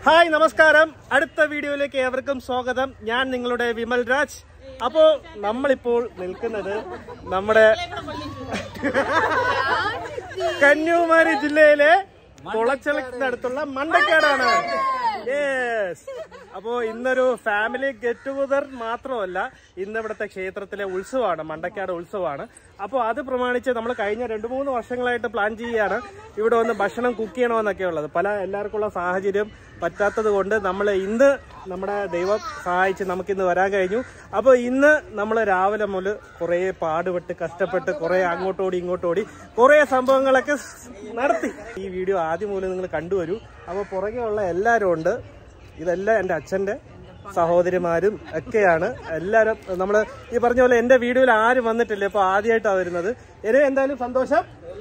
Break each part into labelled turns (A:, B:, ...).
A: Hi നമസ്കാരം അടുത്ത വീഡിയോയിലേക്ക് ഏവർക്കും സ്വാഗതം ഞാൻ നിങ്ങളുടെ വിമൽ രാജ് അപ്പോ നമ്മളിപ്പോൾ നിൽക്കുന്നത് നമ്മുടെ കന്യാകുമാരി ജില്ലയിലെ കുളച്ചലത്തിനടുത്തുള്ള മണ്ടക്കാടാണ് യെസ് അപ്പോ ഇന്നൊരു ഫാമിലി ഗെറ്റ് ടുഗദർ മാത്രമല്ല ഇന്ന് ഇവിടുത്തെ ക്ഷേത്രത്തിലെ ഉത്സവമാണ് മണ്ടക്കാട് ഉത്സവമാണ് അപ്പോൾ അത് പ്രമാണിച്ച് നമ്മൾ കഴിഞ്ഞ രണ്ട് മൂന്ന് വർഷങ്ങളായിട്ട് പ്ലാൻ ചെയ്യുകയാണ് ഇവിടെ വന്ന് ഭക്ഷണം കുക്ക് ചെയ്യണമെന്നൊക്കെ ഉള്ളത് പല എല്ലാവർക്കുള്ള സാഹചര്യം പറ്റാത്തത് കൊണ്ട് നമ്മൾ ഇന്ന് നമ്മുടെ ദൈവം സഹായിച്ച് നമുക്കിന്ന് വരാൻ കഴിഞ്ഞു അപ്പോൾ ഇന്ന് നമ്മൾ രാവിലെ മുതൽ കുറേ പാടുപെട്ട് കഷ്ടപ്പെട്ട് കുറേ അങ്ങോട്ടോടി ഇങ്ങോട്ടോടി കുറേ സംഭവങ്ങളൊക്കെ നടത്തി ഈ വീഡിയോ ആദ്യം മുതൽ നിങ്ങൾ കണ്ടുവരൂ അപ്പോൾ പുറകെ ഉള്ള എല്ലാവരും ഉണ്ട് ഇതെല്ലാം എൻ്റെ അച്ഛൻ്റെ സഹോദരിമാരും ഒക്കെയാണ് എല്ലാവരും നമ്മൾ ഈ പറഞ്ഞ പോലെ എൻ്റെ വീഡിയോയിൽ ആരും വന്നിട്ടില്ല ഇപ്പോൾ ആദ്യമായിട്ടാണ് വരുന്നത് എന്നെ എന്തായാലും സന്തോഷം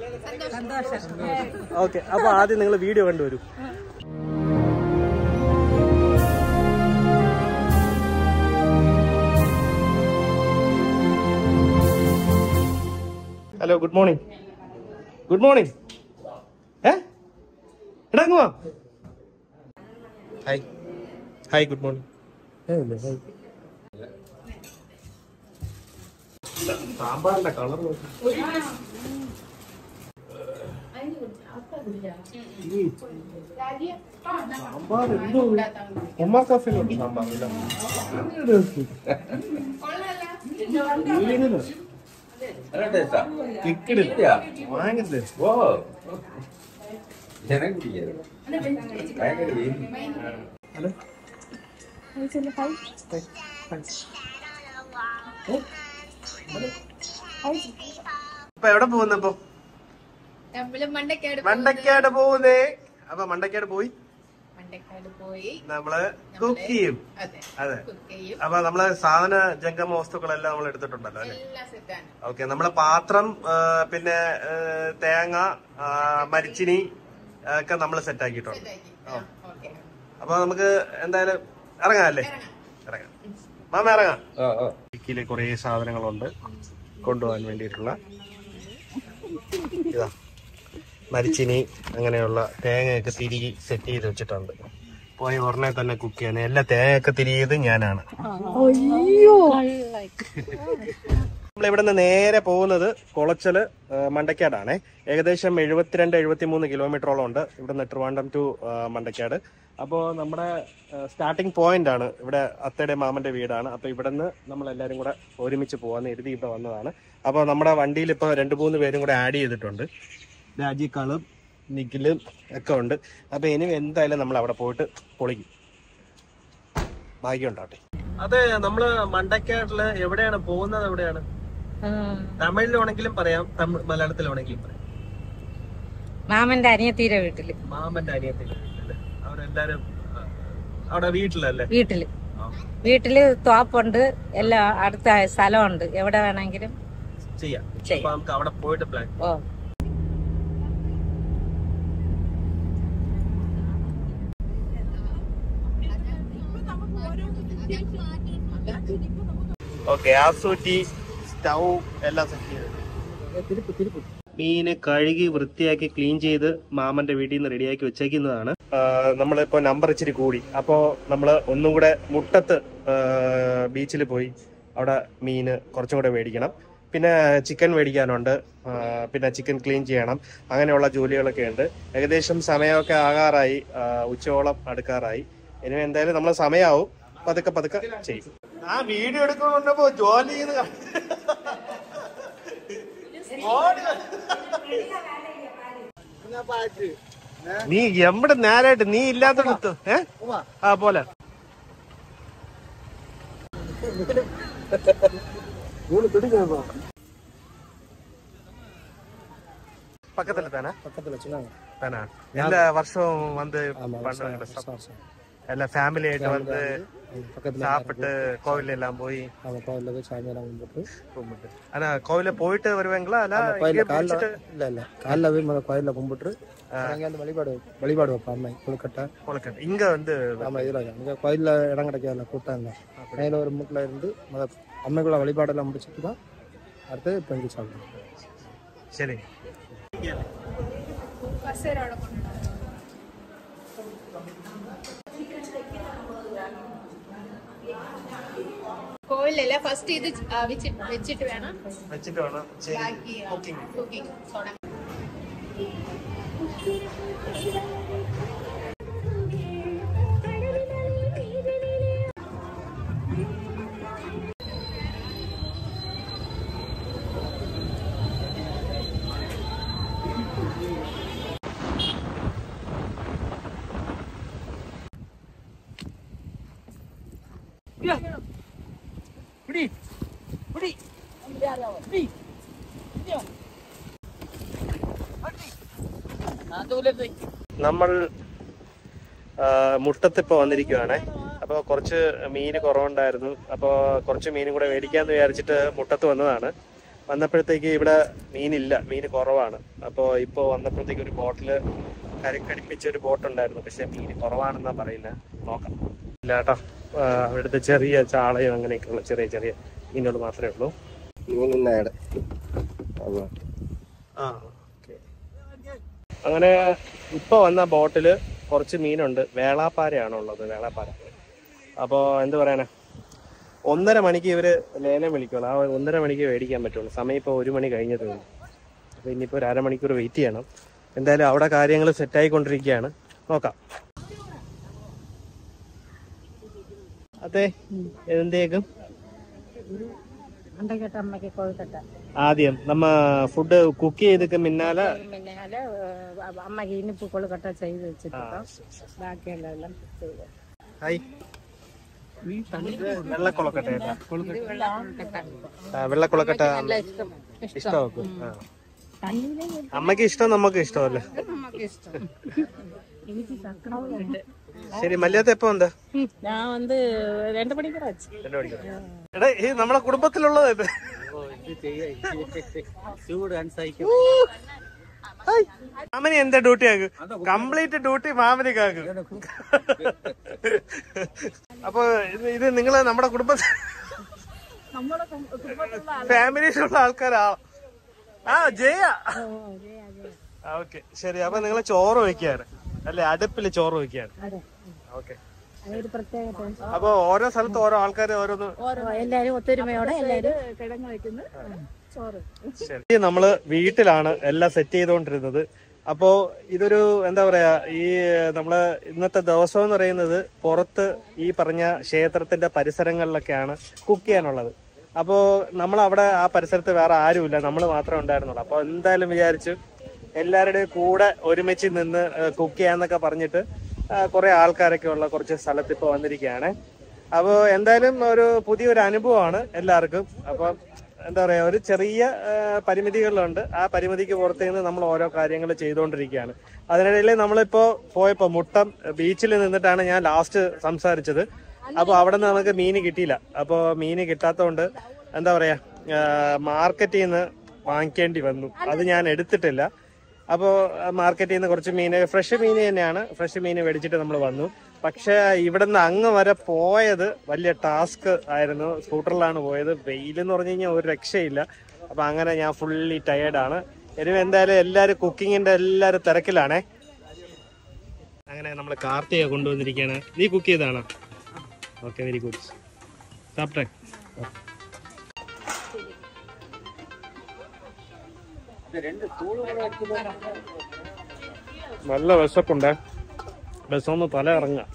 A: ഓക്കെ അപ്പോൾ ആദ്യം നിങ്ങൾ വീഡിയോ കണ്ടുവരൂ hello good morning good morning ഏ ഇടങ്ങുവാ ഹായ് ഹായ് ഗുഡ് മോർണിംഗ് സാമ്പാറിന്റെ കളർ സാമ്പാർ എന്തോ ഒമാക്കാഫിലുണ്ട് സാമ്പാർ ഇല്ല. ഇങ്ങനെ. കിക്കിടില്ല. ഭയങ്കര taste.
B: ഓ ജനം കുടിക്കാറ് ഭയങ്കര വെയിൽ
A: ഹലോ ഇപ്പൊ എവിടെ പോകുന്നപ്പോ
C: നമ്മള് മണ്ടക്കാട്
A: മണ്ടക്കാട് പോകുന്നേ അപ്പൊ മണ്ടക്കാട് പോയി
C: മണ്ടക്കാട് പോയി
A: നമ്മള് കുക്ക് ചെയ്യും
C: അതെ
A: അതെ
C: കുക്ക് ചെയ്യും
A: അപ്പൊ നമ്മള് സാധന ജംഗമ വസ്തുക്കളെല്ലാം നമ്മൾ എടുത്തിട്ടുണ്ടല്ലോ അല്ലെ
C: എല്ലാം സെറ്റാണ്
A: ഓക്കെ നമ്മളെ പാത്രം ആ, പിന്നെ ആ, തേങ്ങ ആ, മരിച്ചിനി ആ, ഒക്കെ നമ്മൾ സെറ്റ് ആക്കിയിട്ടുണ്ട്
C: സെറ്റാക്കി ഓക്കെ
A: അപ്പൊ നമുക്ക് എന്തായാലും ഇറങ്ങാം അല്ലേ ഇറങ്ങാം മാമ ഇറങ്ങാം
B: ഓ ഓ
A: ഡിക്കിയില് കുറേ സാധനങ്ങളുണ്ട് കൊണ്ടുപോകാൻ വേണ്ടിയിട്ടുള്ള ഇതാ മരിച്ചിനി അങ്ങനെയുള്ള തേങ്ങയൊക്കെ തിരികെ സെറ്റ് ചെയ്ത് വെച്ചിട്ടുണ്ട് പോയി ഉടനെ തന്നെ കുക്ക് ചെയ്യാൻ എല്ലാ തേങ്ങയൊക്കെ തിരിയത് ഞാനാണ് നമ്മൾ ഇവിടെ നിന്ന് നേരെ പോകുന്നത് കുളച്ചല് ആ, മണ്ടക്കാടാണ് ഏകദേശം എഴുപത്തിരണ്ട് എഴുപത്തിമൂന്ന് കിലോമീറ്ററോളം ഉണ്ട് ഇവിടെ ട്രിവാൻഡം ടു ആ, മണ്ടക്കാട് അപ്പോൾ നമ്മുടെ സ്റ്റാർട്ടിംഗ് പോയിന്റ് ആണ് ഇവിടെ അത്തയുടെ മാമന്റെ വീടാണ് അപ്പോൾ ഇവിടെ നിന്ന് നമ്മൾ എല്ലാവരും കൂടെ ഒരുമിച്ച് പോകാന്ന് എഴുതി ഇവിടെ വന്നതാണ് അപ്പോൾ നമ്മുടെ വണ്ടിയിൽ ഇപ്പോൾ രണ്ട് മൂന്ന് പേരും കൂടെ ആഡ് ചെയ്തിട്ടുണ്ട് രാജിക്കാളും നിഖിലും ഒക്കെ ഉണ്ട് അപ്പോൾ ഇനി എന്തായാലും നമ്മൾ അവിടെ പോയിട്ട് പൊളിക്കും ഭാഗ്യം ഉണ്ടാവട്ടെ അതെ നമ്മള് മണ്ടക്കാട്ടില് എവിടെയാണ് പോകുന്നത് എവിടെയാണ് തമിഴിലാണെങ്കിലും പറയാം തമിഴ് മലയാളത്തിലാണെങ്കിലും പറയാം
D: മാമന്റെ അനിയത്തീരെ വീട്ടില്
A: മാമന്റെ അനിയത്തിന്റെ വീട്ടില് അവരെല്ലാരും ആ, അവിടെ വീട്ടിലല്ലേ
D: വീട്ടില്
A: ആ,
D: വീട്ടില് തോപ്പുണ്ട് എല്ലാം അടുത്ത സ്ഥലമുണ്ട് എവിടെ വേണമെങ്കിലും
A: ചെയ്യാം
D: ചെയ്യാം.
A: അപ്പൊ നമുക്ക് അവിടെ പോയിട്ട് പ്ലാൻ
D: ഓ
A: ഓക്കെ ആസൂറ്റി സ്റ്റൗ എല്ലാം സെറ്റ് ചെയ്ത് മീന് കഴുകി വൃത്തിയാക്കി ക്ലീൻ ചെയ്ത് മാമന്റെ വീട്ടിൽ നിന്ന് റെഡിയാക്കി വെച്ചേക്കുന്നതാണ് ആ, നമ്മളിപ്പോ നമ്പർ ഇച്ചിരി കൂടി അപ്പോ നമ്മള് ഒന്നും കൂടെ മുട്ടത്ത് ബീച്ചിൽ പോയി അവിടെ മീന് കുറച്ചും കൂടെ മേടിക്കണം പിന്നെ ചിക്കൻ മേടിക്കാനുണ്ട് ആ, പിന്നെ ചിക്കൻ ക്ലീൻ ചെയ്യണം അങ്ങനെയുള്ള ജോലികളൊക്കെ ഉണ്ട് ഏകദേശം സമയമൊക്കെ ആകാറായി ആ, ഉച്ചയോളം അടുക്കാറായി ഇനി എന്തായാലും നമ്മളെ സമയമാവും പതുക്കെ പതുക്കെ ചെയ്യും ആ വീഡിയോ എടുക്കണപ്പോ ജോലി ചെയ്ത് നീ എവിടെ നേരായിട്ട് നീ ഇല്ലാത്തടത്ത് ഏ ആ പോലെ பக்கத்துல தானே
E: பக்கத்துல சொன்னாங்க
A: தானே எல்லா வருஷம் வந்து பண்றாங்க எல்லா ஃபேமிலி ஆயிட்டு வந்து
E: பக்கத்துல
A: சாப்பிட்டு கோவில் எல்லாம் போய்
E: நம்ம கோயில்ல போய் சாயங்காலம் கும்பிட்டு
A: கும்பிட்டு ஆனா கோவில போயிட்டு வருவாங்களா இல்ல
E: அந்த கோயில்ல
A: இங்கே
E: காலைல
A: முடிச்சிட்டு
E: இல்ல இல்ல காலைல போய் முதல்ல கோயில்ல கும்பிட்டு அங்க வந்து வழிபாடு வழிபாடு வைப்போம் அம்மை கொழுக்கட்டை
A: கொழுக்கட்டை. இங்க வந்து
E: ஆமா இதுல இங்க கோயில்ல இடம் கிடைக்காதுல கூட்டம் இல்லை மேல ஒரு மூக்கில் இருந்து முத அம்மைக்குள்ள வழிபாடெல்லாம் முடிச்சுட்டு தான் அடுத்து இப்போ இங்கே சாப்பிடுவோம்
A: சரி
C: അല്ലല്ല ഫസ്റ്റ് ഇത് ആ, വെച്ച്- വെച്ചിട്ട് വേണം
A: വെച്ചിട്ട് വേണം
C: ബാക്കി
A: കുക്കിംഗ്
C: കുക്കിംഗ് തുടങ്ങാൻ
A: നമ്മൾ ആ, മുട്ടത്തിപ്പോ വന്നിരിക്കുവാണേ അപ്പോൾ കുറച്ച് മീൻ കുറവുണ്ടായിരുന്നു അപ്പോൾ കുറച്ച് മീനും കൂടെ മേടിക്കാന്ന് വിചാരിച്ചിട്ട് മുട്ടത്ത് വന്നതാണ് വന്നപ്പോഴത്തേക്ക് ഇവിടെ മീനില്ല മീൻ കുറവാണ് അപ്പോൾ ഇപ്പോൾ വന്നപ്പോഴത്തേക്ക് ഒരു ബോട്ടില് കരക്കടിപ്പിച്ച ഒരു ബോട്ട് ഉണ്ടായിരുന്നു പക്ഷെ മീൻ കുറവാണെന്നാ പറയുന്നത് നോക്കാം ഇല്ല കേട്ടോ ആ, അവിടുത്തെ ചെറിയ ചാളയും അങ്ങനെയൊക്കെയുള്ള ചെറിയ ചെറിയ മീനുകൾ മാത്രമേ ഉള്ളൂ
E: മീനിന്നായുടെ
A: ആ ഓക്കെ അങ്ങനെ ഇപ്പൊ വന്ന ബോട്ടില് കുറച്ച് മീനുണ്ട് വേളാപ്പാരയാണ് ഉള്ളത് വേളാപ്പാര അപ്പോ എന്ത് പറയാനാ ഒന്നര മണിക്ക് ഇവര് ലേലം വിളിക്കുള്ളൂ ആ ഒന്നര മണിക്ക് മേടിക്കാൻ പറ്റുള്ളൂ സമയം ഇപ്പൊ ഒരു മണി കഴിഞ്ഞതേ ഉള്ളൂ അപ്പൊ ഇനിയിപ്പോ ഒരു അരമണിക്കൂർ വെയിറ്റ് ചെയ്യണം എന്തായാലും അവിടെ കാര്യങ്ങൾ സെറ്റ് ആയിക്കൊണ്ടിരിക്കുകയാണ് നോക്കാം അതെ എന്തേക്കും
D: മണ്ടക്കെട്ട അമ്മയ്ക്ക് കൊഴുക്കട്ട
A: ആദ്യം നമ്മ ഫുഡ് കുക്ക് ചെയ്തിട്ട് മിന്നാലെ
D: പിന്നാലെ അമ്മയ്ക്ക് ഇനിപ്പ് കൊഴുക്കട്ട ചെയ്ത് വെച്ചിട്ട് ബാക്കിയെല്ലാം എല്ലാം ചെയ്ത്
A: ഹായ് വെള്ളക്കൊളക്കട്ട
D: ഇത് വെള്ളക്കൊഴുക്കട്ട
A: വെള്ളക്കൊളക്കട്ട
D: നല്ല ഇഷ്ടം
A: ഇഷ്ടമാക്കും ആ.
D: തണ്ണിയിലെ
A: അമ്മക്ക് ഇഷ്ടം നമുക്ക് ഇഷ്ടമല്ലേ
D: നമുക്ക് ഇഷ്ടം എനിക്ക് സക്കടവുണ്ട്
A: ശരി മല്യാത്ത എപ്പോ എന്താ
D: ഞാൻ വന്ന് രണ്ട് മണിക്കൂർ ആச்சு
A: എടാ ഈ നമ്മളെ കുടുംബത്തിലുള്ളത് ഇത് ഹായ്. മാമന് എന്താ ഡ്യൂട്ടി ആക്ക് കംപ്ലീറ്റ് ഡ്യൂട്ടി മാമനിക്കാക്ക് അപ്പൊ ഇത് ഇത് നിങ്ങള് നമ്മുടെ കുടുംബത്തിൽ ഫാമിലിയിലുള്ള ആൾക്കാരാ ആ ജയ ഓക്കെ ശരി അപ്പൊ നിങ്ങള് ചോറ് വെക്കാണ് അല്ലെ അടുപ്പില് ചോറ് വെക്കാണ്
D: അതെ
A: ഓക്കെ
D: അതൊരു പ്രത്യേക ടേസ്റ്റ്.
A: അപ്പൊ ഓരോ സ്ഥലത്ത് ഓരോ ആൾക്കാർ ഓരോന്ന്
D: ഓരോ എല്ലാരും ഒത്തൊരുമയോടെ എല്ലാരും കിഴങ്ങ് വയ്ക്കുന്ന ചോറ്
A: ശരി നമ്മള് വീട്ടിലാണ് എല്ലാം സെറ്റ് ചെയ്തുകൊണ്ടിരുന്നത് അപ്പോ ഇതൊരു എന്താ പറയാ ഈ നമ്മള് ഇന്നത്തെ ദിവസം എന്ന് പറയുന്നത് പുറത്ത് ഈ പറഞ്ഞ ക്ഷേത്രത്തിന്റെ പരിസരങ്ങളിലൊക്കെയാണ് കുക്ക് ചെയ്യാനുള്ളത് അപ്പോ നമ്മൾ അവിടെ ആ പരിസരത്ത് വേറെ ആരുമില്ല നമ്മൾ മാത്രമേ ഉണ്ടായിരുന്നുള്ളൂ അപ്പൊ എന്തായാലും വിചാരിച്ചു എല്ലാവരുടെയും കൂടെ ഒരുമിച്ച് നിന്ന് കുക്ക് ചെയ്യാന്നൊക്കെ പറഞ്ഞിട്ട് കുറെ ആൾക്കാരൊക്കെ ഉള്ള കുറച്ച് സ്ഥലത്ത് ഇപ്പൊ വന്നിരിക്കുകയാണ് അപ്പോൾ എന്തായാലും ഒരു പുതിയൊരു അനുഭവമാണ് എല്ലാവർക്കും അപ്പം എന്താ പറയാ ഒരു ചെറിയ ആ, പരിമിതികളുണ്ട് ആ പരിമിതിക്ക് പുറത്ത് നിന്ന് നമ്മൾ ഓരോ കാര്യങ്ങൾ ചെയ്തുകൊണ്ടിരിക്കുകയാണ് അതിനിടയിൽ നമ്മളിപ്പോ പോയപ്പോ മുട്ടം ബീച്ചിൽ നിന്നിട്ടാണ് ഞാൻ ലാസ്റ്റ് സംസാരിച്ചത് അപ്പൊ അവിടെ നിന്ന് നമുക്ക് മീൻ കിട്ടിയില്ല അപ്പൊ മീൻ കിട്ടാത്തതുകൊണ്ട് എന്താ പറയാ മാർക്കറ്റിൽ നിന്ന് വാങ്ങിക്കേണ്ടി വന്നു അത് ഞാൻ എടുത്തിട്ടില്ല അപ്പോൾ മാർക്കറ്റിൽ നിന്ന് കുറച്ച് മീൻ ഫ്രഷ് മീൻ തന്നെയാണ് ഫ്രഷ് മീൻ മേടിച്ചിട്ട് നമ്മൾ വന്നു പക്ഷേ ഇവിടുന്ന് അങ്ങ് വരെ പോയത് വലിയ ടാസ്ക് ആയിരുന്നു സ്കൂട്ടറിലാണ് പോയത് വെയിൽ എന്ന് പറഞ്ഞു കഴിഞ്ഞാൽ ഒരു രക്ഷയില്ല അപ്പൊ അങ്ങനെ ഞാൻ ഫുള്ളി ടയേർഡാണ് ഇനി എന്തായാലും എല്ലാവരും കുക്കിങ്ങിന്റെ എല്ലാവരും തിരക്കിലാണേ അങ്ങനെ നമ്മൾ കാർത്തിക കൊണ്ടുവന്നിരിക്കുകയാണ് നീ കുക്ക് ചെയ്താണോ ഓക്കെ വെരി ഗുഡ് സാപ്പിട്ടെ നല്ല വിശപ്പുണ്ട് വിശന്ന് തല ഇറങ്ങുക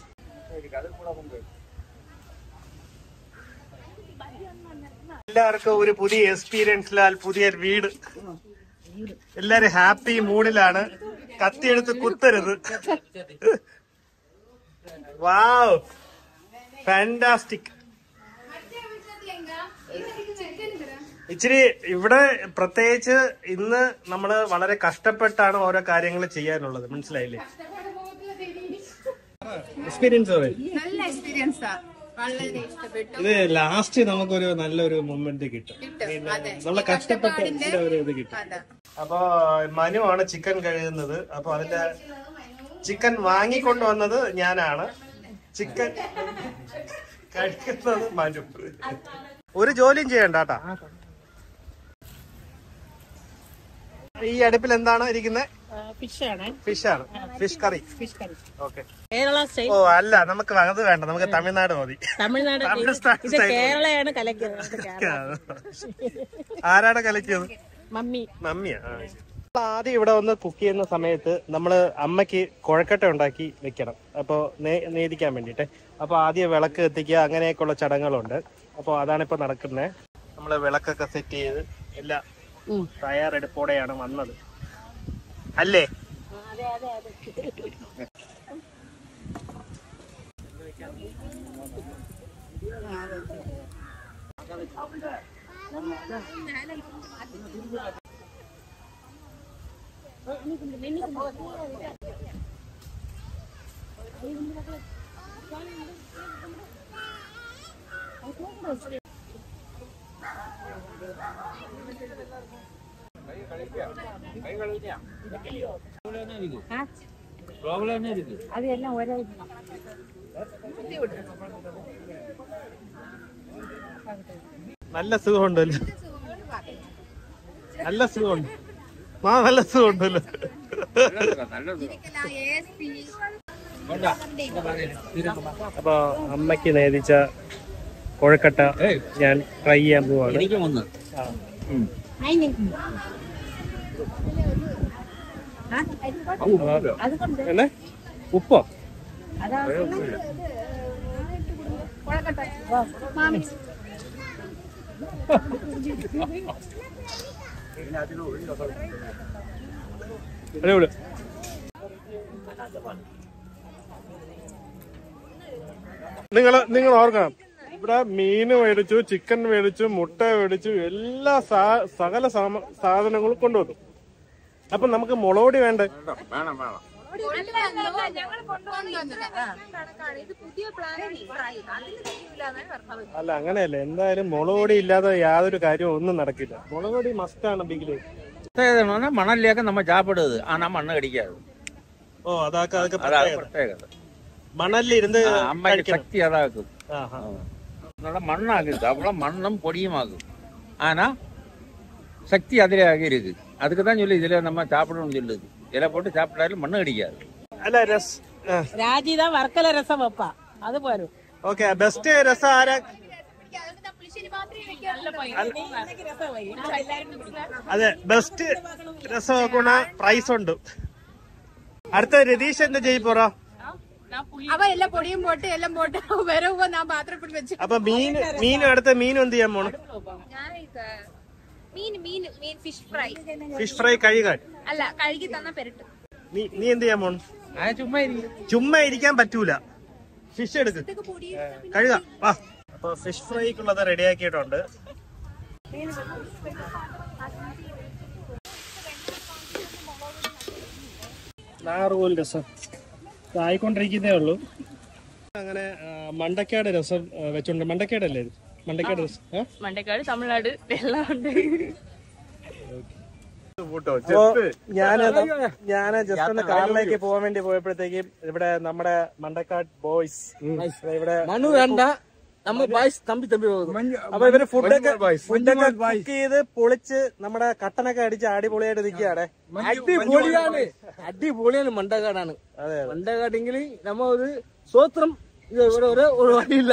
A: എല്ലാവർക്കും ഒരു പുതിയ എക്സ്പീരിയൻസിലാൽ പുതിയ വീട് എല്ലാരും ഹാപ്പി മൂഡിലാണ് കത്തിയെടുത്ത് കുത്തരുത് വാവ് ഫാന്റാസ്റ്റിക് ഇച്ചിരി ഇവിടെ പ്രത്യേകിച്ച് ഇന്ന് നമ്മള് വളരെ കഷ്ടപ്പെട്ടാണ് ഓരോ കാര്യങ്ങൾ ചെയ്യാനുള്ളത് മനസ്സിലായില്ലേ എക്സ്പീരിയൻസ്
C: നല്ല എക്സ്പീരിയൻസാ വളരെ ഇഷ്ടപ്പെട്ടു
A: ഇത് ലാസ്റ്റ് നമുക്കൊരു നല്ലൊരു മൊമെന്റ് കിട്ടും
C: കിട്ടും അതെ
A: നമ്മളെ കഷ്ടപ്പെട്ട ഇതിന്റെ ഒരു ഇത് കിട്ടും
C: അതാ
A: അപ്പൊ മനു ആണ് ചിക്കൻ കഴുകുന്നത് അപ്പൊ അതിന്റെ ചിക്കൻ വാങ്ങിക്കൊണ്ടുവന്നത് ഞാനാണ് ചിക്കൻ കഴിക്കുന്നത് മനു ഒരു ജോലിയും ചെയ്യണ്ട കേട്ടാ ഈ അടുപ്പിൽ എന്താണ് ഇരിക്കുന്നത്
D: ഫിഷ് ആണ്
A: ഫിഷ് ആണ് fish curry
D: fish curry
A: okay
D: Kerala style
A: ഓ അല്ല നമുക്ക് അത് വേണ്ട നമുക്ക് തമിഴ്നാട് മതി
D: തമിഴ്നാട്
A: തമിഴ്
D: ഇത്
A: style-
D: ഇത്
A: style.
D: കേരളയാണ് കലക്കിയത് ഇത് കേരള.
A: ആരാണ് കലക്കിയത്
D: മമ്മി
A: മമ്മിയാ ആ, ശരി. ആദ്യം ഇവിടെ വന്ന് കുക്ക് ചെയ്യുന്ന സമയത്ത് നമ്മള് അമ്മയ്ക്ക് കുഴക്കട്ട ഉണ്ടാക്കി വെക്കണം അപ്പോ നേദിക്കാൻ വേണ്ടിട്ട് അപ്പൊ ആദ്യം വിളക്ക് കത്തിക്കുക അങ്ങനെയൊക്കെയുള്ള ചടങ്ങുകളുണ്ട് അപ്പൊ അതാണ് ഇപ്പൊ നടക്കുന്നത് നമ്മള് വിളക്കൊക്കെ സെറ്റ് ചെയ്ത് എല്ലാം
D: ഉം.
A: തയ്യാറെടുപ്പോടെയാണ് വന്നത് അല്ലേ
D: ആ? அது எல்லாம் ஒரே
A: നല്ല സുഖമുണ്ടല്ലോ നല്ല സുഖമുണ്ട് ആ നല്ല സുഖമുണ്ടല്ലോ അപ്പൊ അമ്മയ്ക്ക് നേദിച്ച കൊഴക്കട്ട ഞാൻ ട്രൈ ചെയ്യാൻ പോവാണ് ആ.
D: அது கொண்டு
A: എന്നെ ഉപ്പോ
D: அதான்
A: അടിപൊളി നിങ്ങൾ നിങ്ങൾ ഓർക്കണം ഇവിടെ മീൻ മേടിച്ചു ചിക്കൻ മേടിച്ചു മുട്ട മേടിച്ചു എല്ലാ സാ- സകല സാമ- സാധനങ്ങളും കൊണ്ടുവന്നു അപ്പൊ നമുക്ക് മുളകൊടി വേണ്ടേ അല്ല അങ്ങനെയല്ല എന്തായാലും മുളകൊടി ഇല്ലാതെ യാതൊരു കാര്യവും ഒന്നും നടക്കില്ല മുളകൊടി മസ്റ്റാണ് ബിഗില്
F: പ്രത്യേകത മണലിലേക്ക് നമ്മൾ ചാപ്പിടുന്നത് ആனா മണ്ണ് കടിക്കാതെ
A: ഓ അതൊക്കെ അതൊക്കെ
F: അതാണ്
A: പ്രത്യേകത.
F: പ്രത്യേകത
A: മണലിരുന്ന്
F: ആ, അമ്മയ്ക്ക്
A: കഴിക്കണം
F: சக்தி அதாக்கும்
A: ആഹാ.
F: நல்லா மண்ணாகுது அவ்வளோ மண்ணும் பொடியும் ஆகும் ஆனா சக்தி அதிலே ஆகி இருக்கு அதுக்கு தான் சொல்லி இதுல நம்ம சாப்பிடணும்னு சொல்லுது இலை போட்டு சாப்பிட்டாலும் மண்ணு கடிக்காது
A: അല്ല രസ്
D: രാജി தான் വർക്കല രസം വെപ്പാ അത് പോരും
A: ഓക്കെ ബെസ്റ്റ് രസം ആരാ അതെ ബെസ്റ്റ് രസം നോക്കണ പ്രൈസ് ഉണ്ട് അടുത്ത രതീഷ് എന്താ ചെയ്യ പോറ
C: அவ எல்லாம் பொடியும் போட்டு எல்லாம் போட்டு வரவோ நான் பாத்திரம் இப்படி வச்சு
A: അപ്പൊ മീൻ മീൻ അടുത്ത മീൻ എന്ത് ചെയ്യാൻ പോണം
G: മീൻ മീൻ മീൻ ഫിഷ് ഫ്രൈ
A: ഫിഷ് ഫ്രൈ കഴുകാൻ
G: അല്ല കഴുകി തന്ന പെരട്ട്
A: നീ നീ എന്ത് ചെയ്യാൻ പോണം
F: சும்மா
A: ചുമ്മാ ഇരിക്കാൻ പറ്റൂല ഫിഷ് എടുക്ക് കഴുകാം വാ അപ്പൊ ഫിഷ് ഫ്രൈക്കുള്ളത് റെഡിയാക്കിയിട്ടുണ്ട് നാറുപോൽ രസം ആയിക്കൊണ്ടിരിക്കുന്നേ ഉള്ളൂ അങ്ങനെ ആ, മണ്ടക്കാട് രസം ആ, വെച്ചോണ്ട് മണ്ടക്കാടല്ലേ ഇത് മണ്ടക്കാട് രസം ഏ?
H: മണ്ടക്കാട് തമിഴ്നാട് എല്ലാം ഉണ്ട്
A: അപ്പോ ഞാന് ഞാന് ജസ്റ്റ് ഒന്ന് കാറിലേക്ക് പോകാൻ വേണ്ടി പോയപ്പോഴത്തേക്കും ഇവിടെ നമ്മുടെ മണ്ടക്കാട് ബോയ്സ് ഇവിടെ
E: മണ്ണു വേണ്ട നമ്മൾ ബായ്സ് തമ്പി തമ്പി പോകും
A: അപ്പൊ ഇവര് ഫുഡൊക്കെ ഫുഡൊക്കെ കുക്ക് ചെയ്ത് പൊളിച്ച് നമ്മുടെ കട്ടനൊക്കെ അടിച്ച് അടിപൊളിയായിട്ട് നിൽക്കുകയാണെ
E: അടിപൊളിയാണ് അടിപൊളിയാണ് മണ്ടക്കാടാണ്
A: അതെ
E: മണ്ടക്കാടെങ്കിൽ നമ്മ ഒരു സ്വോത്രം ഇത് ഇവിടെ ഒരു ഒരു വഴിയില്ല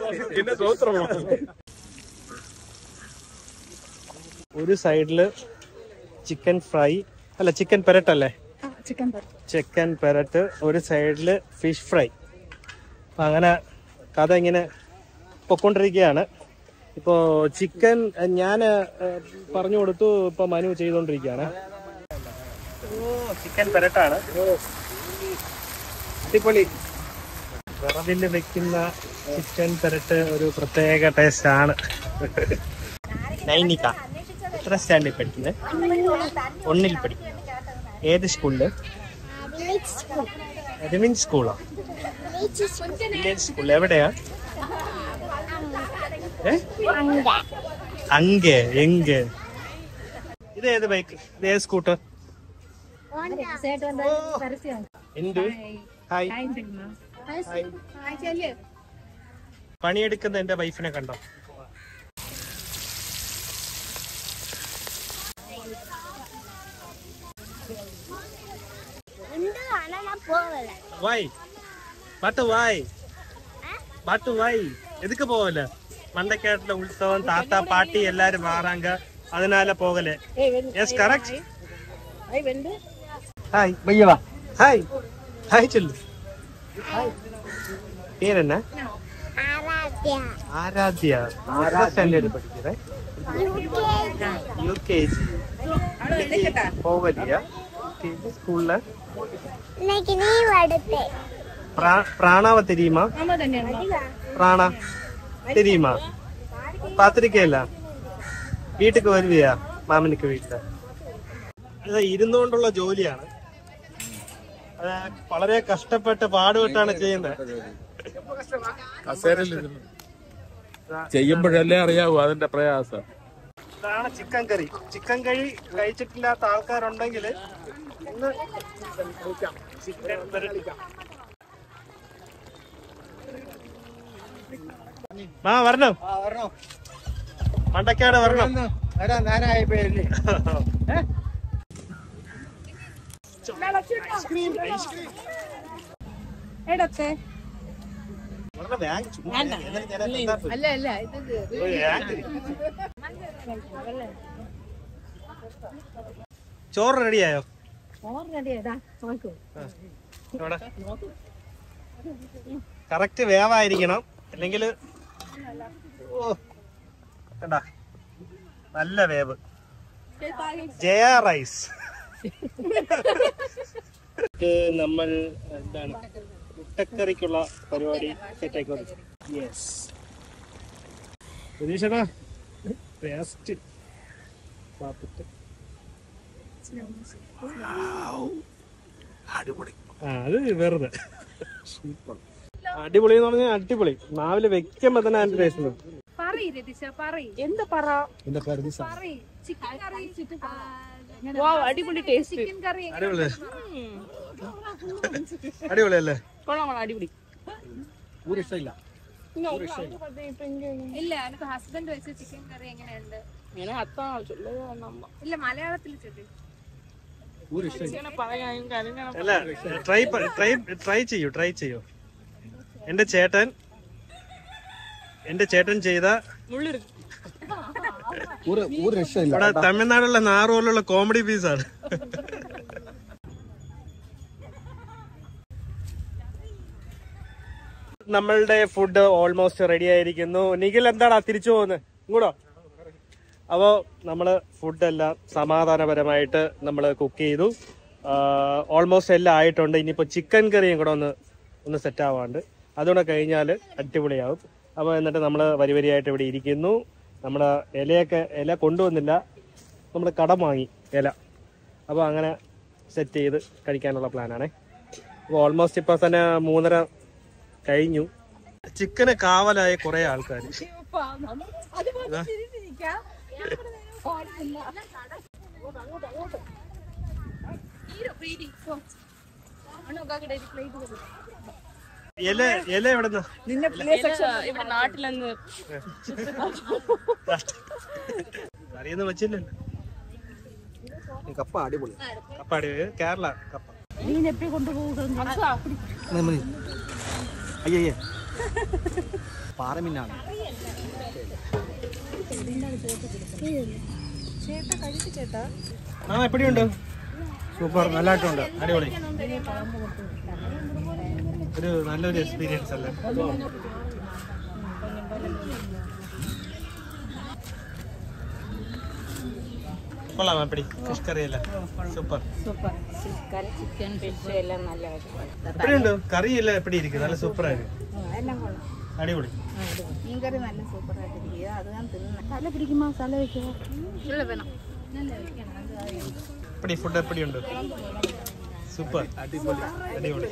A: ഒരു സൈഡില് ചിക്കൻ ഫ്രൈ അല്ല ചിക്കൻ പെരട്ട് അല്ലേ ചിക്കൻ പെരട്ട് ഒരു സൈഡില് ഫിഷ് ഫ്രൈ അപ്പൊ അങ്ങനെ കഥ ഇങ്ങനെ പൊക്കോണ്ടിരിക്കുകയാണ് ഇപ്പോ ചിക്കൻ ഞാൻ പറഞ്ഞു കൊടുത്തു ഇപ്പൊ മനു ചെയ്തോണ്ടിരിക്കുകയാണ് ഓ ചിക്കൻ പെരട്ടാണ് അടിപൊളി വിറവില് വെക്കുന്ന ചിക്കൻ പെരട്ട് ഒരു പ്രത്യേക ടേസ്റ്റ് ആണ് നൈനിക എത്ര സ്റ്റാൻഡിൽ പഠിക്കുന്നത് ഒന്നിൽ പഠിക്കും ഏത് സ്കൂളില് രവിൻ സ്കൂളാ വില്ലേജ് സ്കൂൾ എവിടെയാ ഏ? അങ്ങേ എങ്ക് ഇത് ഏത് ബൈക്ക് ഇത് ഏത് സ്കൂട്ടർ എന്ത് ഹായ് ഹായ് പണിയെടുക്കുന്ന എന്റെ വൈഫിനെ കണ്ടോ வாய் பாட்டு வாய் பாட்டு வாய் எதுக்கு போகல மண்டைக்காட்டுல உற்சவம் தாத்தா பாட்டி எல்லாரும் வராங்க அதனால போகல எஸ் கரெக்ட் ஹாய் பையவா ஹாய் ஹாய் சொல்லு பேர் என்ன ஆராத்யா ஸ்டாண்டர்ட் படிக்கிறேன் யூகேஜி போகலையா ஸ்கூல்ல
I: இன்னைக்கு நீ எடுத்தே
A: பிரா- பிராணாவை தெரியுமா பிராணா தெரியுமா പാത്തിരിക്കയില്ല വീട്ടിക്ക് വരുവിയാ മാമനിക്ക് വീട്ടില് ഇത് ഇരുന്നുകൊണ്ടുള്ള ജോലിയാണ് അത് വളരെ കഷ്ടപ്പെട്ട് പാടുപെട്ടാണ് ചെയ്യുന്നത്
J: ചെയ്യുമ്പോഴല്ലേ അറിയാവൂ അതിന്റെ പ്രയാസം
A: ഇതാണ് ചിക്കൻ കറി ചിക്കൻ കറി കഴിച്ചിട്ടില്ലാത്ത ആൾക്കാരുണ്ടെങ്കിൽ ഇന്ന് ചിക്കൻ വരട്ടിക്കാം ആ വരണം മണ്ടക്കാട് വരണം
E: വരാൻ നേരമായി പോയല്ലേ
C: എടത്തെ
A: വളരെ ബാഗ് ചുമ്മാ എന്നിട്ട് ഞാൻ എന്താ പോയി?
C: അല്ല അല്ല ഇത്
A: ഒരു ബാഗ്. ചോറ് റെഡിയായോ ഇവിടെ കറക്റ്റ് വേവായിരിക്കണം അല്ലെങ്കിൽ ഓ കണ്ടാ നല്ല വേവ് ജയ റൈസ് ഇത് നമ്മൾ എന്താണ് മുട്ടക്കറിക്കുള്ള പരിപാടി സെറ്റാക്കി യെസ് പ്രതീക്ഷടാ പേസ്റ്റ് പാപ്പിട്ട് അടിപൊളി ആ അത് വെറുതെ അടിപൊളി എന്ന് പറഞ്ഞാൽ അടിപൊളി നാവില് വെക്കുമ്പോ തന്നെ അതിന്റെ ടേസ്റ്റ് ഉണ്ട്
C: പറയ് രതിശ പറയ്
H: എന്ത് പറ
E: എന്റെ പരിധി
C: പറയ് ചിക്കൻ കറി
H: വാ അടിപൊളി ടേസ്റ്റ്
C: ചിക്കൻ കറി
A: അടിപൊളി അടിപൊളി അല്ലേ
H: കൊള്ളാം അടിപൊളി
E: ഊര് ഇഷ്ടമില്ല
C: ഇല്ല എനിക്ക് ഹസ്ബൻഡ് വെച്ച ചിക്കൻ കറി എങ്ങനെയുണ്ട്
H: ഇങ്ങനെ അത്താ ചൊല്ലുക നമ്മ
C: ഇല്ല മലയാളത്തിൽ ചൊല്ലി
E: ഊര് ഇഷ്ടമില്ല
H: ഇങ്ങനെ പറയാനും കാര്യങ്ങളും
A: അല്ല ട്രൈ ട്രൈ ട്രൈ ചെയ്യൂ ട്രൈ ചെയ്യൂ എന്റെ ചേട്ടൻ എന്റെ ചേട്ടൻ ചെയ്ത
H: മുള്ളിരു
E: ഊര് ഊര് ഇഷ്ടമില്ല
A: ഇവിടെ തമിഴ്നാടുള്ള നാറ് പോലുള്ള കോമഡി പീസാണ് നമ്മളുടെ ഫുഡ് ഓൾമോസ്റ്റ് റെഡി ആയിരിക്കുന്നു നിഖിൽ എന്താടാ തിരിച്ചു പോകുന്നത് ഇങ്ങോട്ടോ അപ്പോൾ നമ്മൾ ഫുഡെല്ലാം സമാധാനപരമായിട്ട് നമ്മൾ കുക്ക് ചെയ്തു ഓൾമോസ്റ്റ് എല്ലാം ആയിട്ടുണ്ട് ഇനിയിപ്പോൾ ചിക്കൻ കറിയും കൂടെ ഒന്ന് ഒന്ന് സെറ്റ് ആവാണ്ട് അതുകൂടെ കഴിഞ്ഞാൽ അടിപൊളിയാവും അപ്പോൾ എന്നിട്ട് നമ്മൾ വരി വരിയായിട്ട് ഇവിടെ ഇരിക്കുന്നു നമ്മുടെ ഇലയൊക്കെ ഇല കൊണ്ടുവന്നില്ല നമ്മൾ കടം വാങ്ങി ഇല അപ്പോൾ അങ്ങനെ സെറ്റ് ചെയ്ത് കഴിക്കാനുള്ള പ്ലാനാണേ അപ്പോൾ ഓൾമോസ്റ്റ് ഇപ്പോൾ തന്നെ മൂന്നര കഴിഞ്ഞു ചിക്കന് കാവലായ കുറേ ആൾക്കാർ ഇല ഇല എവിടെന്നാ
H: ഇവിടെ നാട്ടിലെന്ന്
A: കറിയൊന്നും വെച്ചില്ലല്ലോ
E: കപ്പ അടിപൊളി
A: കപ്പാടി കേരള കപ്പ
E: അയ്യേ പാറമീനാണ്
A: ആ എപ്പടിയുണ്ട്
E: സൂപ്പർ നല്ലതായിട്ടുണ്ട്
A: അടിപൊളി ഒരു നല്ലൊരു എക്സ്പീരിയൻസ് അല്ലേ കൊള്ളാം എപ്പടി ഫിഷ് കറി അല്ലേ super
D: super chicken chicken fish എല്ലാം നല്ല
A: എപ്പടിയുണ്ട് കറി എല്ലാം എപ്പടി ഇരിക്കും നല്ല സൂപ്പർ ആയിരിക്കും
D: എല്ലാം കൊള്ളാം
A: അടിപൊളി
D: മീൻകറി നല്ല സൂപ്പർ ആയിട്ടിരിക്കുക അത് ഞാൻ തിന്ന തല പിടിക്കുമ്പോ തല വെക്കുക
C: ഇല്ല വേണം
A: എപ്പടി ഫുഡ് എപ്പടിയുണ്ട് സൂപ്പർ അടിപൊളി അടിപൊളി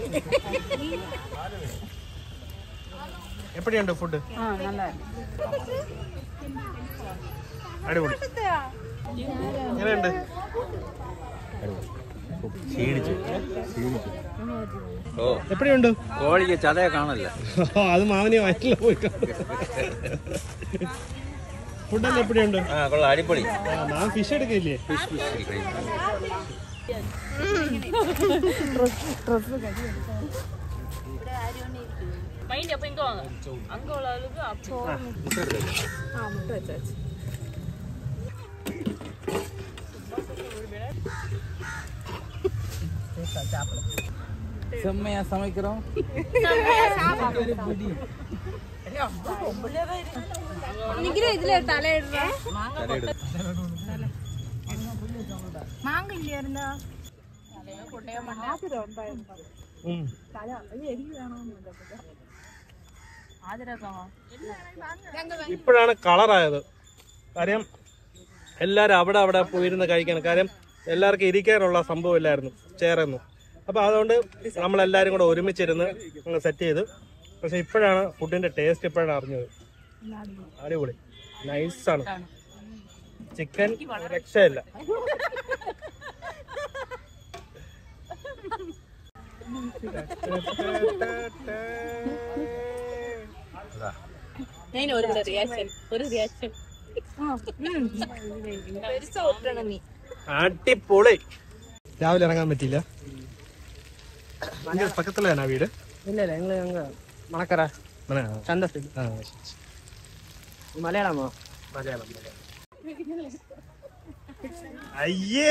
A: എപ്പടിയുണ്ട് ഫുഡ്
D: ആ നല്ല
A: അടിപൊളി എങ്ങനെയുണ്ട്
F: ഓ
A: എപ്പടിയുണ്ട്
F: കോഴിക്ക് ചതയെ കാണല്ല
A: അത് മാവനി വയറ്റിൽ പോയി ഫുഡെല്ലാം എപ്പടിയുണ്ട്
F: ആ കൊള്ളാം അടിപൊളി
A: ആ, മാം ഫിഷ് എടുക്കില്ലേ
F: ഫിഷ് ഫിഷ്
H: மைண்ட் அப்ப இங்க வாங்க அங்க உள்ள அளவுக்கு அப்போ ஆ முட்டை வச்சாச்சு
K: செம்மையா சமைக்கிறோம்
G: நிக்கிற இதுல தலையிடுறேன்
C: മാങ്ങ ഇല്ലായിരുന്നോ
A: ഇപ്പോഴാണ് കളറായത് കാര്യം എല്ലാരും അവിടെ അവിടെ പോയിരുന്ന് കഴിക്കണം കാര്യം എല്ലാവർക്കും ഇരിക്കാനുള്ള സംഭവം ഇല്ലായിരുന്നു ചേർന്നു അപ്പൊ അതുകൊണ്ട് നമ്മളെല്ലാരും കൂടെ ഒരുമിച്ചിരുന്ന് അങ്ങ് സെറ്റ് ചെയ്ത് പക്ഷെ ഇപ്പോഴാണ് ഫുഡിന്റെ ടേസ്റ്റ് ഇപ്പോഴാണ് അറിഞ്ഞത് അടിപൊളി നൈസാണ് ചിക്കൻ രക്ഷയില്ല
H: ഞാൻ ഒരു റിയാക്ഷൻ ഒരു റിയാക്ഷൻ പെരുസ ഒട്ടണം നീ
A: അടിപൊളി രാവിലെ ഇറങ്ങാൻ പറ്റിയില്ല ഭയങ്കര പക്കത്തിലാണ് വീട്
D: இல்ல இல்ல எங்களுக்கு அங்க மணக்கரை
A: ആ,
D: சந்தஸ்து
A: ആ,
D: மலையாளமா
A: മലയാളം മലയാളം. അയ്യേ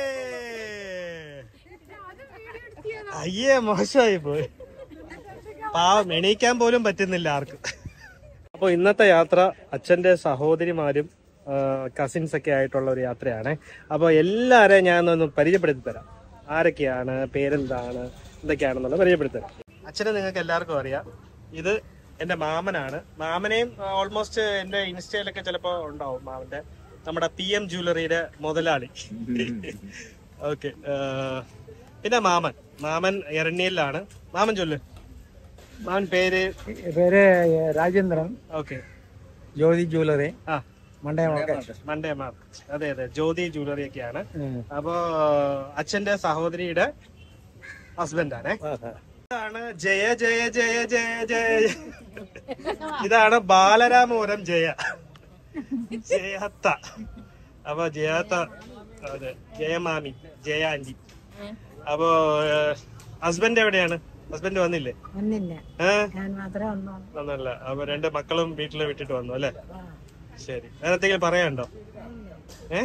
A: അയ്യേ മോശമായി പോയി പാവം എണീക്കാൻ പോലും പറ്റുന്നില്ല ആർക്കും അപ്പോൾ ഇന്നത്തെ യാത്ര അച്ഛന്റെ സഹോദരിമാരും കസിൻസ് ഒക്കെ ആയിട്ടുള്ള ഒരു യാത്രയാണ് അപ്പോൾ എല്ലാവരെയും ഞാൻ ഒന്ന് പരിചയപ്പെടുത്തി തരാം ആരൊക്കെയാണ് പേരെന്താണ് എന്തൊക്കെയാണെന്നുള്ളത് പരിചയപ്പെടുത്തി തരാം അച്ഛനെ നിങ്ങൾക്ക് എല്ലാവർക്കും അറിയാം ഇത് എന്റെ മാമനാണ് മാമനെയും ഓൾമോസ്റ്റ് എന്റെ ഇൻസ്റ്റയിലൊക്കെ ചിലപ്പോ ഉണ്ടാവും മാമന്റെ നമ്മുടെ പി എം ജ്വല്ലറിയുടെ മുതലാളി ഓക്കെ പിന്നെ മാമൻ മാമൻ എരണ്യയിലാണ് മാമൻ ചൊല്ല് മാമൻ പേര്
E: പേര് രാജേന്ദ്രൻ
A: ഓക്കെ
E: ജ്യോതി ജ്വല്ലറി
A: ആ
E: മണ്ടേ
A: മണ്ടേ മാർക്ക് അതെ അതെ ജ്യോതി ജ്വല്ലറി ഒക്കെയാണ് അപ്പോ അച്ഛന്റെ സഹോദരിയുടെ ഹസ്ബൻഡാണ് ഇതാണ് ജയ ജയ ജയ ജയ ജയ ഇതാണ് ബാലരാമപുരം ജയ ജയത്ത അപ്പൊ ജയത്ത അതെ ജയമാമി ജയ ആന്റി അപ്പോ ഹസ്ബൻഡ് എവിടെയാണ് ഹസ്ബൻഡ് വന്നില്ലേ
D: വന്നില്ല
A: ഏഹ്
D: ഞാൻ മാത്രമേ വന്നോ
A: ഒന്നല്ല അപ്പൊ രണ്ട് മക്കളും വീട്ടിൽ വിട്ടിട്ട് വന്നു അല്ലേ ശരി വേറെന്തെങ്കിലും പറയാനുണ്ടോ ഏ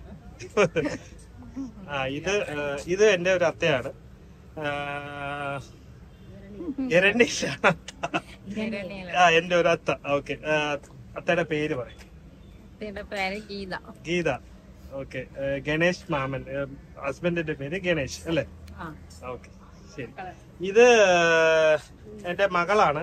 A: ആ ഇത് ആ, ഇത് എന്റെ ഒരു അത്തയാണ് ആ, എരണ്യയിലാണ് അത്ത. ആ എന്റെ ഒരു അത്ത ഓക്കെ അത്തയുടെ പേര് പറയും
G: എന്റെ പേര് ഗീത
A: ഗീത ഓക്കെ ഗണേഷ് മാമൻ ഹസ്ബൻഡിന്റെ പേര് ഗണേഷ് അല്ലേ ഓക്കെ ശരി ഇത് എന്റെ മകളാണ്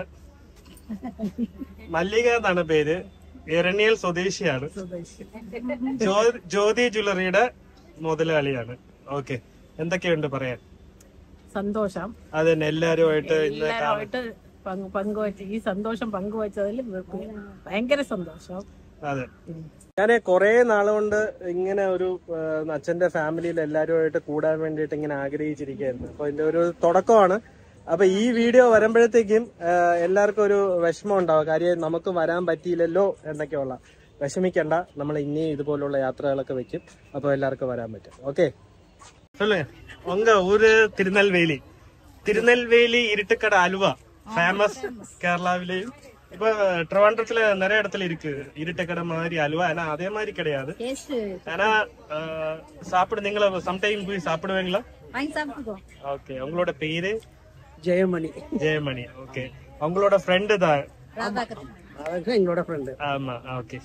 A: മല്ലിക എന്നാണ് പേര് എരണ്യൽ സ്വദേശിയാണ് ജ്യോ- ജ്യോതി ജ്വല്ലറിയുടെ മുതലാളിയാണ് ഓക്കെ എന്തൊക്കെയുണ്ട് പറയാൻ
D: സന്തോഷം
A: അത് തന്നെ എല്ലാരുമായിട്ട് ഇന്ന് കാണാൻ
D: എല്ലാവരുമായിട്ട് പങ്ക് പങ്കുവച്ച ഈ സന്തോഷം പങ്കുവച്ചതിൽ ഭയങ്കര സന്തോഷം
A: അതെ ഞാൻ കുറെ നാളുകൊണ്ട് ഇങ്ങനെ ഒരു ആ, അച്ഛന്റെ ഫാമിലിയിൽ എല്ലാവരുമായിട്ട് കൂടാൻ വേണ്ടിയിട്ട് ഇങ്ങനെ ആഗ്രഹിച്ചിരിക്കുകയായിരുന്നു അപ്പൊ ഇതിന്റെ ഒരു തുടക്കമാണ് അപ്പൊ ഈ വീഡിയോ വരുമ്പോഴത്തേക്കും ആ, എല്ലാവർക്കും ഒരു വിഷമം ഉണ്ടാവും കാര്യം നമുക്ക് വരാൻ പറ്റിയില്ലല്ലോ എന്നൊക്കെയുള്ള വിഷമിക്കണ്ട നമ്മൾ ഇനിയും ഇതുപോലുള്ള യാത്രകളൊക്കെ വെക്കും അപ്പൊ എല്ലാവർക്കും വരാൻ പറ്റും ഓക്കെ சொல்லுங்க உங்க ஊரு திருநெல்வேலி திருநெல்வேலி இருட்டுக்கடை அல்வா ஃபேமஸ் கேரளாவிலேயும் இப்ப ட்ரிவாண்டத்துல நிறைய இடத்துல இருக்கு இருட்டுக்கடை மாதிரி அல்வா ஆனா அதே மாதிரி கிடையாது ஆனா அஹ், சாப்பிடு நீங்கள சம்டைம் போய் சாப்பிடுவீங்களா
G: வாங்கி சாப்பிட்டுக்கோ
A: ஓகே உங்களோட பேரு
D: ஜெயமணி
A: ஜெயமணி ஓகே உங்களோட ஃப்ரெண்டு தான்
G: ராதாகிருஷ்ணன்
D: அதான் எங்களோட ஃப்ரெண்டு
A: ஆமா ஓகே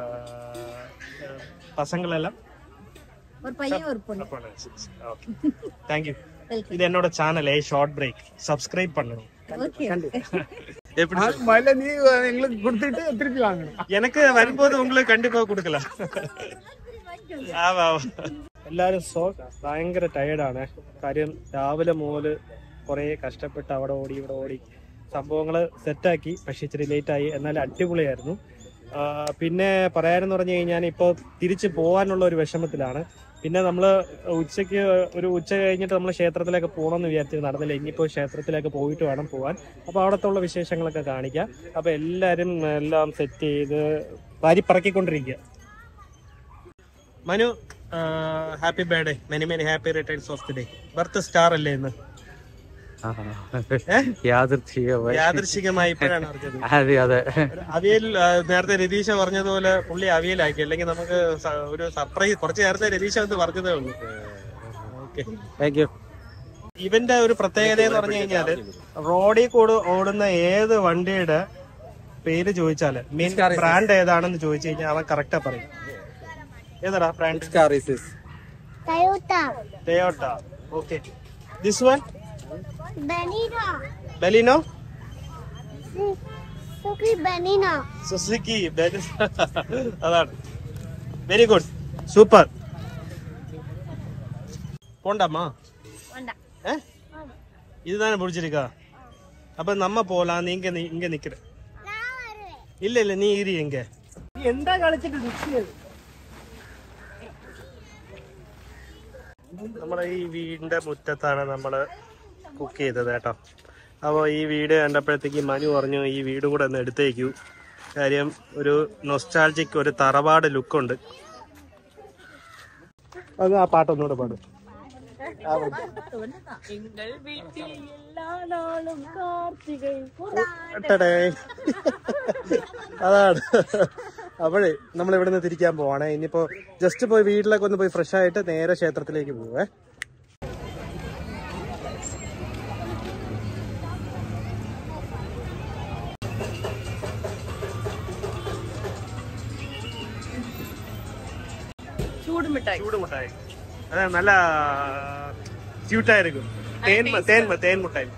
A: பசங்கள் எல்லாம்
G: ஒரு பையன் ஒரு பொண்ணு
A: ஓகே தேங்க்யூ இது என்னோட channel a short break subscribe பண்ணணும்
G: ஓகே
A: எப்படி
E: முதல்ல நீ எங்களுக்கு கொடுத்துட்டு திருப்பி வாங்கணும்
A: எனக்கு வரும்போது உங்களுக்கு கண்டிப்பா கொடுக்கலாம் ആവാ, ആവാ. എല്ലാരും സോ ഭയങ്കര ടയേർഡാണ് കാര്യം രാവിലെ മുതല് കുറെ കഷ്ടപ്പെട്ട് അവിടെ ഓടി ഇവിടെ ഓടി സംഭവങ്ങള് സെറ്റാക്കി പക്ഷെ ഇച്ചിരി ലേറ്റ് ആയി എന്നാലും അടിപൊളിയായിരുന്നു ആ, പിന്നെ പറയാനെന്ന് പറഞ്ഞു കഴിഞ്ഞാൽ ഇപ്പോൾ തിരിച്ചു പോകാനുള്ള ഒരു വിഷമത്തിലാണ് പിന്നെ നമ്മള് ഉച്ചയ്ക്ക് ഒരു ഉച്ച കഴിഞ്ഞിട്ട് നമ്മൾ ക്ഷേത്രത്തിലേക്ക് പോകണമെന്ന് വിചാരിച്ചത് നടന്നില്ല ഇനിയിപ്പോൾ ക്ഷേത്രത്തിലേക്ക് പോയിട്ട് വേണം പോകാൻ അപ്പോൾ അവിടത്തുള്ള വിശേഷങ്ങളൊക്കെ കാണിക്കാം അപ്പോൾ എല്ലാവരും എല്ലാം സെറ്റ് ചെയ്ത് വാരി പറക്കിക്കൊണ്ടിരിക്കുക Manu happy birthday many many happy returns of the day birth star അല്ലേ ഇന്ന് ഏ?
J: യാദൃച്ഛികമായി
A: യാദൃശികമായി ഇപ്പോഴാണ് അറിഞ്ഞത്
J: അതെ അതെ
A: അവിയൽ ആ, നേരത്തെ രതീഷ പറഞ്ഞതുപോലെ പുള്ളി അവിയലാക്കി അല്ലെങ്കിൽ നമുക്ക് സ- ഒരു സർപ്രൈസ് കുറച്ച് നേരത്തെ രതീഷ എന്ന് പറഞ്ഞതേ ഉള്ളൂ ഓക്കെ
J: താങ്ക് യു
A: ഇവന്റെ ഒരു പ്രത്യേകത എന്ന് പറഞ്ഞു കഴിഞ്ഞാല് റോഡിൽ കൂടെ ഓടുന്ന ഏത് വണ്ടിയുടെ പേര് ചോദിച്ചാല് മീൻ ബ്രാൻഡ് ഏതാണെന്ന് ചോദിച്ചു കഴിഞ്ഞാൽ അവൻ കറക്റ്റാ പറയും ഏതാടാ brand
I: Toyota.
A: Toyota okay this one
I: Benina.
A: Baleno
I: Suki Benina.
A: Suzuki അതാണ് വെരി ഗുഡ് സൂപ്പർ போண்டாமா ஏ இதுதானே பிடிச்சிருக்கா அப்ப நம்ம போலாம் நீங்க நீ- இங்க நிக்கிற இல்ல இல்ல நீ இரு எங்க എന്താ കളിച്ചിട്ട് നിൽക്കുന്നത് നമ്മുടെ ഈ വീടിന്റെ മുറ്റത്താണ് നമ്മള് കുക്ക് ചെയ്തത് കേട്ടോ അപ്പോൾ ഈ വീട് കണ്ടപ്പോഴത്തേക്ക് മനു പറഞ്ഞു ഈ വീടും കൂടെ ഒന്ന് എടുത്തേക്കൂ കാര്യം ഒരു നൊസ്റ്റാൾജിക് ഒരു തറവാട് ലുക്കുണ്ട് അത് ആ പാട്ടൊന്നുകൂടെ പാടും
H: எங்கள் வீட்டில் எல்லா நாளும் கார்த்திகை
A: എട്ടടേ. അതാണ് അപ്പോഴേ നമ്മൾ ഇവിടെ നിന്ന് തിരിക്കാൻ പോവാണേ ഇനിയിപ്പോ ജസ്റ്റ് പോയി വീട്ടിലൊക്കെ ഒന്ന് പോയി ഫ്രഷ് ആയിട്ട് നേരെ ക്ഷേത്രത്തിലേക്ക് പോവേ
H: சூடு மிட்டாய்
A: ചൂട് മുട്ടായി അതെ നല്ല ക്യൂട്ടായിരിക്കും തേൻ മ- തേൻ മ- തേൻ മുട്ടായി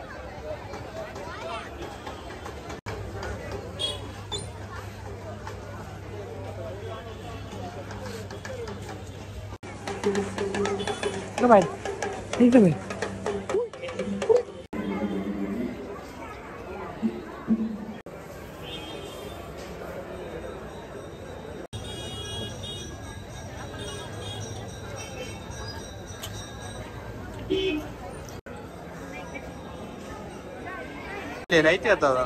A: ലൈറ്റ് കത്താതാ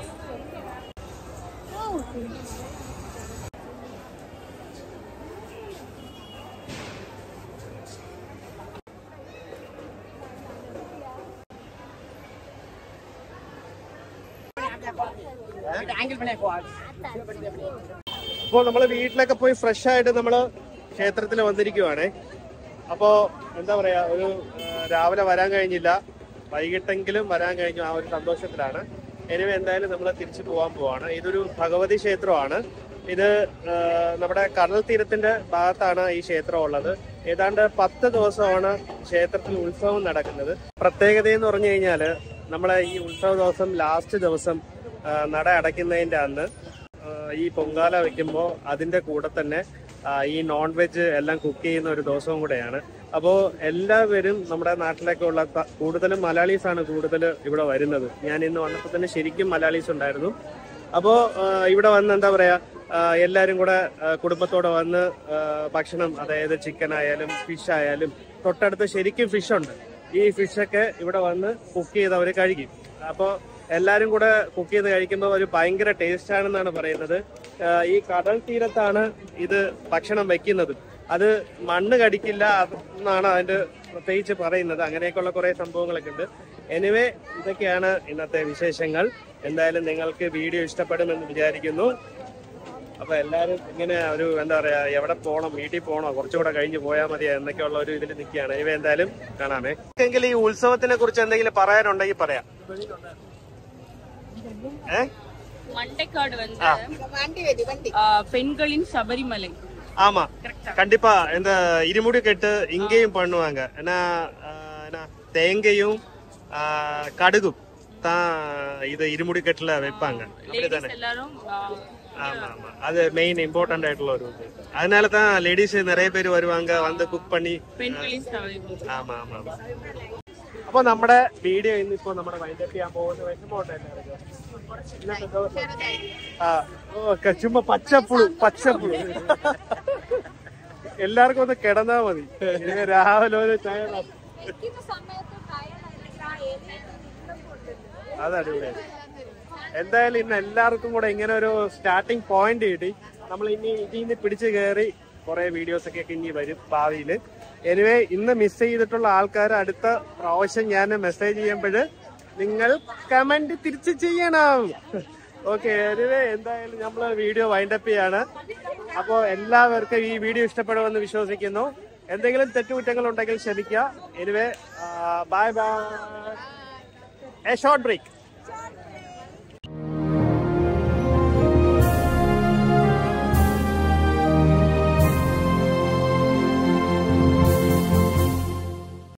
A: അപ്പോൾ നമ്മള് വീട്ടിലൊക്കെ പോയി ഫ്രഷ് ആയിട്ട് നമ്മള് ക്ഷേത്രത്തിൽ വന്നിരിക്കുവാണേ അപ്പോ എന്താ പറയാ ഒരു ആ, രാവിലെ വരാൻ കഴിഞ്ഞില്ല വൈകിട്ടെങ്കിലും വരാൻ കഴിഞ്ഞു ആ ഒരു സന്തോഷത്തിലാണ് എനിവേ എന്തായാലും നമ്മൾ തിരിച്ചു പോകാൻ പോവാണ് ഇതൊരു ഭഗവതി ക്ഷേത്രമാണ് ഇത് ആ, നമ്മുടെ കടൽ തീരത്തിന്റെ ഭാഗത്താണ് ഈ ക്ഷേത്രം ഉള്ളത് ഏതാണ്ട് പത്ത് ദിവസമാണ് ക്ഷേത്രത്തിൽ ഉത്സവം നടക്കുന്നത് പ്രത്യേകത എന്ന് പറഞ്ഞു കഴിഞ്ഞാല് നമ്മളെ ഈ ഉത്സവ ദിവസം ലാസ്റ്റ് ദിവസം ആ, നട അടയ്ക്കുന്നതിന്റെ അന്ന് ആ, ഈ പൊങ്കാല വെക്കുമ്പോൾ അതിന്റെ കൂടെ തന്നെ ആ, ഈ നോൺ വെജ് എല്ലാം കുക്ക് ചെയ്യുന്ന ഒരു ദിവസവും കൂടെയാണ് അപ്പോൾ എല്ലാവരും നമ്മുടെ നാട്ടിലൊക്കെ ഉള്ള ത- കൂടുതലും മലയാളീസ് ആണ് കൂടുതൽ ഇവിടെ വരുന്നത് ഞാൻ ഇന്ന് വന്നപ്പോൾ തന്നെ ശരിക്കും മലയാളീസ് ഉണ്ടായിരുന്നു അപ്പോൾ ഇവിടെ വന്ന് എന്താ പറയാ ആ, എല്ലാവരും കൂടെ ആ, കുടുംബത്തോടെ വന്ന് ആ, ഭക്ഷണം അതായത് ചിക്കൻ ആയാലും ഫിഷ് ആയാലും തൊട്ടടുത്ത് ശരിക്കും ഫിഷ് ഉണ്ട് ഈ ഫിഷൊക്കെ ഇവിടെ വന്ന് കുക്ക് ചെയ്ത് അവർ കഴിക്കും അപ്പോൾ എല്ലാരും കൂടെ കുക്ക് ചെയ്ത് കഴിക്കുമ്പോൾ ഒരു ഭയങ്കര ടേസ്റ്റ് ആണെന്നാണ് പറയുന്നത് ആ, ഈ കടൽ തീരത്താണ് ഇത് ഭക്ഷണം വെക്കുന്നത് അത് മണ്ണ് കടിക്കില്ല എന്നാണ് അതിന്റെ പ്രത്യേകിച്ച് പറയുന്നത് അങ്ങനെയൊക്കെയുള്ള കുറെ സംഭവങ്ങളൊക്കെ ഉണ്ട് എനിവേ ഇതൊക്കെയാണ് ഇന്നത്തെ വിശേഷങ്ങൾ എന്തായാലും നിങ്ങൾക്ക് വീഡിയോ ഇഷ്ടപ്പെടുമെന്ന് വിചാരിക്കുന്നു അപ്പൊ എല്ലാരും ഇങ്ങനെ ഒരു എന്താ പറയാ എവിടെ പോകണം വീട്ടിൽ പോകണോ കുറച്ചുകൂടെ കഴിഞ്ഞ് പോയാൽ മതി എന്നൊക്കെയുള്ള ഒരു ഇതിൽ നിൽക്കുകയാണ് ഇവ എന്തായാലും കാണാമേ എങ്കിൽ ഈ ഉത്സവത്തിനെ കുറിച്ച് എന്തെങ്കിലും പറയാനുണ്ടെങ്കിൽ പറയാം ഏ
H: மண்டைக்காடு வந்து ஆ, பெண்களின் சபரிமலை
A: ஆமா கண்டிப்பா இந்த இருமுடி கட்டு இங்கேயும் பண்ணுவாங்க ஏன்னா ஆஹ், என்ன தேங்கையும் ஆஹ், கடுகும் தான் இது இருமுடி கட்டுல வைப்பாங்க அப்படிதானே
H: லேடிஸ் எல்லாரும் ஆ,
A: ஆமா ஆமா அது மெயின் இம்பார்ட்டன்ட் ஆയിട്ടുള്ള ஒரு இது அதனால தான் லேடிஸ் நிறைய பேர் வருவாங்க வந்து குக் பண்ணி
H: பெண்களின் சபரிமலை
A: ആമാ ആമാ ആമാ. അപ്പൊ നമ്മുടെ വീഡിയോ ഇന്നിപ്പോ നമ്മുടെ വൈൻഡപ്പ് ചെയ്യാൻ പോകുന്ന വിഷമമുണ്ട് എല്ലാവർക്കും ഇന്നത്തെ ദിവസം ആ ഓ ക- ചുമ്മാ പച്ചപ്പുളു പച്ചപ്പുളു എല്ലാവർക്കും ഒന്ന് കിടന്നാ മതി ഇനി രാവിലെ ഒരു ചായ അതടിപൊളി എന്തായാലും ഇന്ന് എല്ലാവർക്കും കൂടെ ഇങ്ങനെ ഒരു സ്റ്റാർട്ടിംഗ് പോയിന്റ് കിട്ടി നമ്മൾ ഇനി ഇതിൽ നിന്ന് പിടിച്ചു കയറി കുറെ വീഡിയോസ് ഒക്കെ ഇനി വരും ഭാവിയിൽ എനിവേ ഇന്ന് മിസ് ചെയ്തിട്ടുള്ള ആൾക്കാർ അടുത്ത പ്രാവശ്യം ഞാൻ മെസ്സേജ് ചെയ്യുമ്പോൾ നിങ്ങൾ കമന്റ് തിരിച്ച് ചെയ്യണം ഓക്കെ എനിവേ എന്തായാലും നമ്മൾ വീഡിയോ വൈൻഡപ്പ് ചെയ്യാണ് അപ്പോൾ എല്ലാവർക്കും ഈ വീഡിയോ ഇഷ്ടപ്പെടുമെന്ന് വിശ്വസിക്കുന്നു എന്തെങ്കിലും തെറ്റുകുറ്റങ്ങൾ ഉണ്ടെങ്കിൽ ക്ഷമിക്കുക anyway bye bye a short break